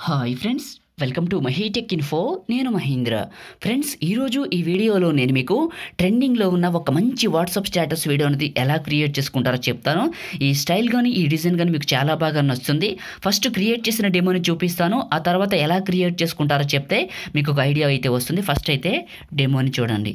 hi friends welcome to Mahitech info నేను Mahendra friends ఈరోజు ఈ వీడియోలో నేను మీకు ట్రెండింగ్లో ఉన్న ఒక మంచి వాట్సాప్ స్టేటస్ వీడియో అనేది ఎలా క్రియేట్ చేసుకుంటారో చెప్తాను ఈ స్టైల్ కానీ ఈ డిజైన్ కానీ మీకు చాలా బాగా నచ్చుతుంది ఫస్ట్ క్రియేట్ చేసిన డెమోని చూపిస్తాను ఆ తర్వాత ఎలా క్రియేట్ చేసుకుంటారో చెప్తే మీకు ఒక ఐడియా అయితే వస్తుంది ఫస్ట్ అయితే డెమోని చూడండి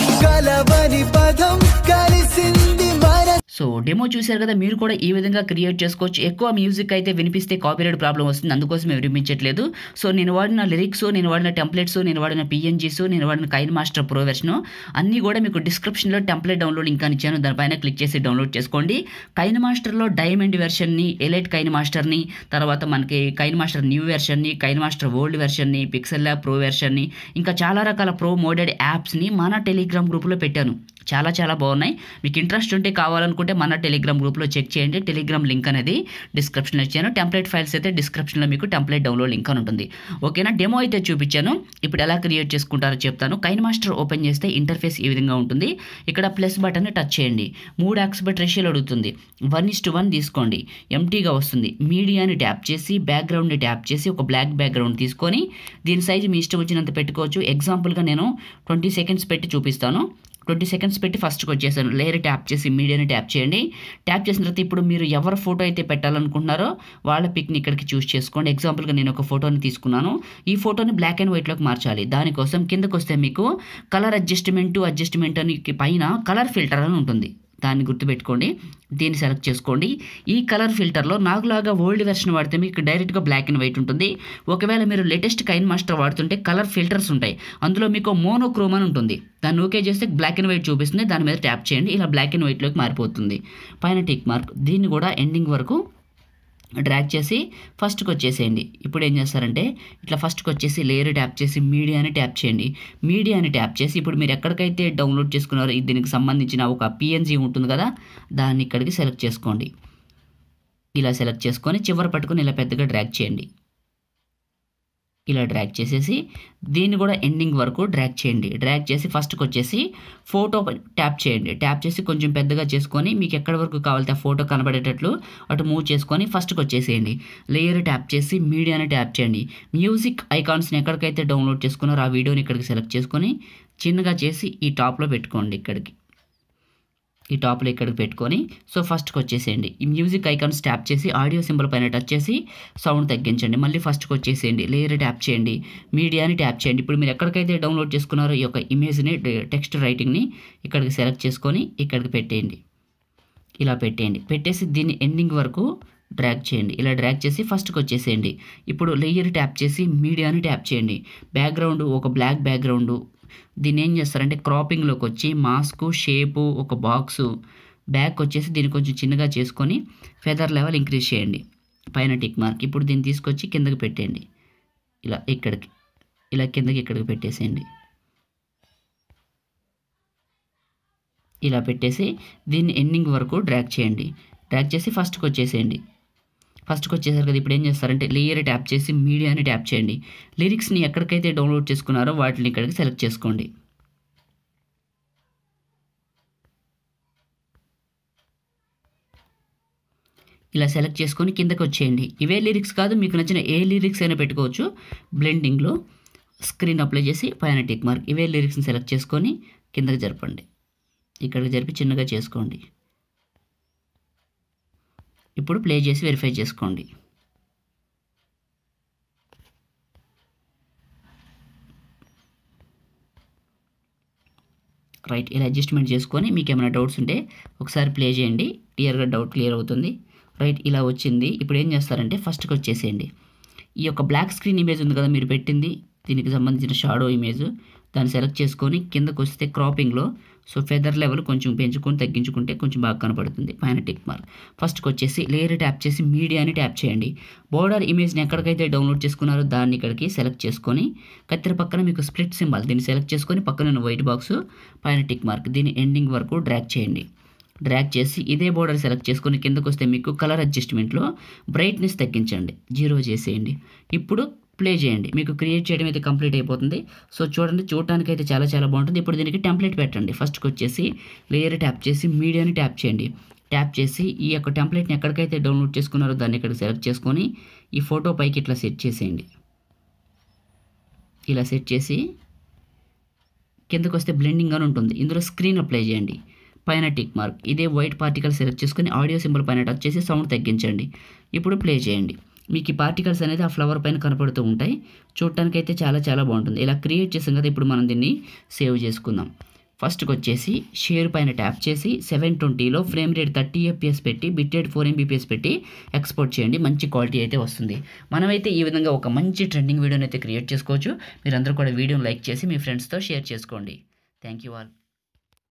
కలవని పదం కలిసింది మన సో డెమో చూశారు కదా మీరు కూడా ఈ విధంగా క్రియేట్ చేసుకోవచ్చు ఎక్కువ మ్యూజిక్ అయితే వినిపిస్తే కాపీరైట్ ప్రాబ్లం వస్తుంది అందుకోసం మేము వినిపించట్లేదు సో నేను వాడిన లిరిక్స్ నేను వాడిన టెంప్లెట్స్ నేను వాడిన పిఎన్జీస్ నేను వాడిన కైన్ మాస్టర్ ప్రో వెర్షన్ అన్నీ కూడా మీకు డిస్క్రిప్షన్లో టెంప్లెట్ డౌన్లోడ్ ఇంకా ఇచ్చాను దానిపైన క్లిక్ చేసి డౌన్లోడ్ చేసుకోండి కైన్ మాస్టర్లో డైమండ్ వెర్షన్ని ఎలైట్ కైన్ మాస్టర్ని తర్వాత మనకి కైన్ మాస్టర్ న్యూ వెర్షన్ని కైన్ మాస్టర్ ఓల్డ్ వెర్షన్ని పిక్సెల్ ల్యాబ్ ప్రో వెర్షన్ని ఇంకా చాలా రకాల ప్రో మోడెడ్ యాప్స్ని మన టెలిగ్రామ్ గ్రూప్లో పెట్టాను చాలా చాలా బాగున్నాయి మీకు ఇంట్రెస్ట్ ఉంటే కావాలనుకుంటే మన టెలిగ్రామ్ గ్రూప్లో చెక్ చేయండి టెలిగ్రామ్ లింక్ అనేది డిస్క్రిప్షన్లో ఇచ్చాను టెంప్లెట్ ఫైల్స్ అయితే డిస్క్రిప్షన్లో మీకు టెంప్లెట్ డౌన్లోడ్ లింక్ అని ఉంటుంది ఓకేనా డెమో అయితే చూపించాను ఇప్పుడు ఎలా క్రియేట్ చేసుకుంటారో చెప్తాను కైన్ మాస్టర్ ఓపెన్ చేస్తే ఇంటర్ఫేస్ ఈ విధంగా ఉంటుంది ఇక్కడ ప్లస్ బటన్ని టచ్ చేయండి మూడు యాక్స్బెట్ రేషియోలు అడుగుతుంది వన్ ఇస్ టు వన్ తీసుకోండి ఎంటీగా వస్తుంది మీడియాని ట్యాప్ చేసి బ్యాక్గ్రౌండ్ని ట్యాప్ చేసి ఒక బ్లాక్ బ్యాక్గ్రౌండ్ తీసుకొని దీని సైజు మీ ఇష్టం వచ్చినంత పెట్టుకోవచ్చు ఎగ్జాంపుల్గా నేను ట్వంటీ సెకండ్స్ పెట్టి చూపిస్తాను ట్వంటీ సెకండ్స్ పెట్టి ఫస్ట్కి వచ్చేసాను లేయర్ ట్యాప్ చేసి మీడియాని ట్యాప్ చేయండి ట్యాప్ చేసిన తర్వాత ఇప్పుడు మీరు ఎవరి ఫోటో అయితే పెట్టాలనుకుంటున్నారో వాళ్ళ పిక్ని ఇక్కడికి చూస్ చేసుకోండి ఎగ్జాంపుల్గా నేను ఒక ఫోటోని తీసుకున్నాను ఈ ఫోటోని బ్లాక్ అండ్ వైట్లోకి మార్చాలి దానికోసం కిందకు వస్తే మీకు కలర్ అడ్జస్ట్మెంట్ అడ్జస్ట్మెంట్ అని పైన కలర్ ఫిల్టర్ అని ఉంటుంది దాన్ని గుర్తుపెట్టుకోండి దీన్ని సెలెక్ట్ చేసుకోండి ఈ కలర్ ఫిల్టర్లో నాకులాగా ఓల్డ్ వెర్షన్ వాడితే మీకు డైరెక్ట్గా బ్లాక్ అండ్ వైట్ ఉంటుంది ఒకవేళ మీరు లేటెస్ట్ కైన్ మాస్టర్ వాడుతుంటే కలర్ ఫిల్టర్స్ ఉంటాయి అందులో మీకు మోనోక్రోమ్ అని ఉంటుంది దాన్ని ఓకే చేస్తే బ్లాక్ అండ్ వైట్ చూపిస్తుంది దాని మీద ట్యాప్ చేయండి ఇలా బ్లాక్ అండ్ వైట్లోకి మారిపోతుంది పైన టిక్ మార్క్ దీన్ని కూడా ఎండింగ్ వరకు డ్రాగ్ చేసి ఫస్ట్కి వచ్చేసేయండి ఇప్పుడు ఏం చేస్తారంటే ఇట్లా ఫస్ట్కి వచ్చేసి లేయర్ ట్యాప్ చేసి మీడియాని ట్యాప్ చేయండి మీడియాని ట్యాప్ చేసి ఇప్పుడు మీరు ఎక్కడికైతే డౌన్లోడ్ చేసుకున్నారో ఇది దీనికి సంబంధించిన ఒక పిఎన్జీ ఉంటుంది కదా దాన్ని ఇక్కడికి సెలెక్ట్ చేసుకోండి ఇలా సెలెక్ట్ చేసుకొని చివరి పట్టుకొని ఇలా పెద్దగా డ్రాగ్ చేయండి ఇలా డ్రాగ్ చేసేసి దీన్ని కూడా ఎండింగ్ వరకు డ్రాగ్ చేయండి డ్రాగ్ చేసి ఫస్ట్కి వచ్చేసి ఫోటో ట్యాప్ చేయండి ట్యాప్ చేసి కొంచెం పెద్దగా చేసుకొని మీకు ఎక్కడి వరకు కావాలితే ఆ ఫోటో కనబడేటట్లు అటు మూవ్ చేసుకొని ఫస్ట్కి వచ్చేసేయండి లేయర్ ట్యాప్ చేసి మీడియాని ట్యాప్ చేయండి మ్యూజిక్ ఐకాన్స్ని ఎక్కడికైతే డౌన్లోడ్ చేసుకున్నారో ఆ వీడియోని ఇక్కడికి సెలెక్ట్ చేసుకొని చిన్నగా చేసి ఈ టాప్లో పెట్టుకోండి ఇక్కడికి ఈ టాప్లో ఇక్కడికి పెట్టుకొని సో ఫస్ట్కి వచ్చేసేయండి ఈ మ్యూజిక్ ఐకాన్స్ ట్యాప్ చేసి ఆడియో సింబల్ పైన టచ్ చేసి సౌండ్ తగ్గించండి మళ్ళీ ఫస్ట్కి వచ్చేసేయండి లేయర్ ట్యాప్ చేయండి మీడియాని ట్యాప్ చేయండి ఇప్పుడు మీరు ఎక్కడికైతే డౌన్లోడ్ చేసుకున్నారో ఈ యొక్క ఇమేజ్ని టెక్స్ట్ రైటింగ్ని ఇక్కడికి సెలెక్ట్ చేసుకొని ఇక్కడికి పెట్టేయండి ఇలా పెట్టేయండి పెట్టేసి దీన్ని ఎండింగ్ వరకు డ్రాగ్ చేయండి ఇలా డ్రాగ్ చేసి ఫస్ట్కి వచ్చేసేయండి ఇప్పుడు లేయర్ ట్యాప్ చేసి మీడియాని ట్యాప్ చేయండి బ్యాక్గ్రౌండ్ ఒక బ్లాక్ బ్యాక్గ్రౌండ్ దీన్ని ఏం చేస్తారంటే క్రాపింగ్లోకి వచ్చి మాస్క్ షేపు ఒక బాక్సు బ్యాక్ వచ్చేసి దీన్ని కొంచెం చిన్నగా చేసుకొని ఫెదర్ లెవెల్ ఇంక్రీజ్ చేయండి పైన టిక్ మార్క్ ఇప్పుడు దీన్ని తీసుకొచ్చి కిందకి పెట్టేయండి ఇలా ఇక్కడికి ఇలా కిందకి ఇక్కడికి పెట్టేసేయండి ఇలా పెట్టేసి దీన్ని ఎండింగ్ వరకు డ్రాగ్ చేయండి డ్రాగ్ చేసి ఫస్ట్కి వచ్చేసేయండి ఫస్ట్కి వచ్చేసారు కదా ఇప్పుడు ఏం చేస్తారంటే లేయర్ ట్యాప్ చేసి మీడియాని ట్యాప్ చేయండి లిరిక్స్ని ఎక్కడికైతే డౌన్లోడ్ చేసుకున్నారో వాటిని ఇక్కడికి సెలెక్ట్ చేసుకోండి ఇలా సెలెక్ట్ చేసుకొని కిందకి వచ్చేయండి ఇవే లిరిక్స్ కాదు మీకు నచ్చిన ఏ లిరిక్స్ అయినా పెట్టుకోవచ్చు బ్లెండింగ్లో స్క్రీన్ అప్లై చేసి పైన టిక్ మార్క్ ఇవే లిరిక్స్ని సెలెక్ట్ చేసుకొని కిందకి జరపండి ఇక్కడికి జరిపి చిన్నగా చేసుకోండి ఇప్పుడు ప్లే చేసి వెరిఫై చేసుకోండి రైట్ ఇలా అడ్జస్ట్మెంట్ చేసుకొని మీకు ఏమైనా డౌట్స్ ఉంటే ఒకసారి ప్లే చేయండి క్లియర్గా డౌట్ క్లియర్ అవుతుంది రైట్ ఇలా వచ్చింది ఇప్పుడు ఏం చేస్తారంటే ఫస్ట్కి వచ్చేసేయండి ఈ యొక్క బ్లాక్ స్క్రీన్ ఇమేజ్ ఉంది కదా మీరు పెట్టింది దీనికి సంబంధించిన షాడో ఇమేజ్ దాన్ని సెలెక్ట్ చేసుకొని కిందకు వస్తే క్రాపింగ్లో సో ఫెదర్ లెవెల్ కొంచెం పెంచుకొని తగ్గించుకుంటే కొంచెం బాగా కనపడుతుంది పైన టిక్ మార్క్ ఫస్ట్కి వచ్చేసి లేయర్ ట్యాప్ చేసి మీడియాని ట్యాప్ చేయండి బోర్డర్ ఇమేజ్ని ఎక్కడికైతే డౌన్లోడ్ చేసుకున్నారో దాన్ని ఇక్కడికి సెలెక్ట్ చేసుకొని కత్తెర పక్కన మీకు స్ప్లిట్ సింబల్ దీన్ని సెలెక్ట్ చేసుకొని పక్కన వైట్ బాక్స్ పైన టిక్ మార్క్ దీన్ని ఎండింగ్ వరకు డ్రాగ్ చేయండి డ్రాగ్ చేసి ఇదే బోర్డర్ సెలెక్ట్ చేసుకొని కిందకు వస్తే మీకు కలర్ అడ్జస్ట్మెంట్లో బ్రైట్నెస్ తగ్గించండి జీరో చేసేయండి ఇప్పుడు ప్లే చేయండి మీకు క్రియేట్ చేయడం అయితే కంప్లీట్ అయిపోతుంది సో చూడండి చూడటానికి అయితే చాలా చాలా బాగుంటుంది ఇప్పుడు దీనికి టెంప్లెట్ పెట్టండి ఫస్ట్కి వచ్చేసి లేయర్ ట్యాప్ చేసి మీడియాని ట్యాప్ చేయండి ట్యాప్ చేసి ఈ యొక్క టెంప్లెట్ని ఎక్కడికైతే డౌన్లోడ్ చేసుకున్నారో దాన్ని ఇక్కడ సెలెక్ట్ చేసుకొని ఈ ఫోటో పైకి ఇట్లా సెట్ చేసేయండి ఇలా సెట్ చేసి కిందకు వస్తే బ్లెండింగ్ అని ఉంటుంది ఇందులో స్క్రీన్ అప్లై చేయండి పైన టిక్ మార్క్ ఇదే వైట్ పార్టికల్ సెలెక్ట్ చేసుకొని ఆడియో సింబల్ పైన టచ్ చేసి సౌండ్ తగ్గించండి ఇప్పుడు ప్లే చేయండి మీకు ఈ పార్టికల్స్ అనేది ఆ ఫ్లవర్ పైన కనపడుతూ ఉంటాయి చూడటానికైతే చాలా చాలా బాగుంటుంది ఇలా క్రియేట్ చేసాం కదా ఇప్పుడు మనం దీన్ని సేవ్ చేసుకుందాం ఫస్ట్కి వచ్చేసి షేర్ పైన ట్యాప్ చేసి సెవెన్ ట్వంటీలో ఫ్రేమ్ రేట్ థర్టీ ఎఫ్పిఎస్ పెట్టి బిట్ రేట్ ఫోర్ ఎంబీపీఎస్ పెట్టి ఎక్స్పోర్ట్ చేయండి మంచి క్వాలిటీ అయితే వస్తుంది మనమైతే ఈ విధంగా ఒక మంచి ట్రెండింగ్ వీడియోని అయితే క్రియేట్ చేసుకోవచ్చు మీరందరూ కూడా వీడియోని లైక్ చేసి మీ ఫ్రెండ్స్తో షేర్ చేసుకోండి థ్యాంక్ యూ ఆల్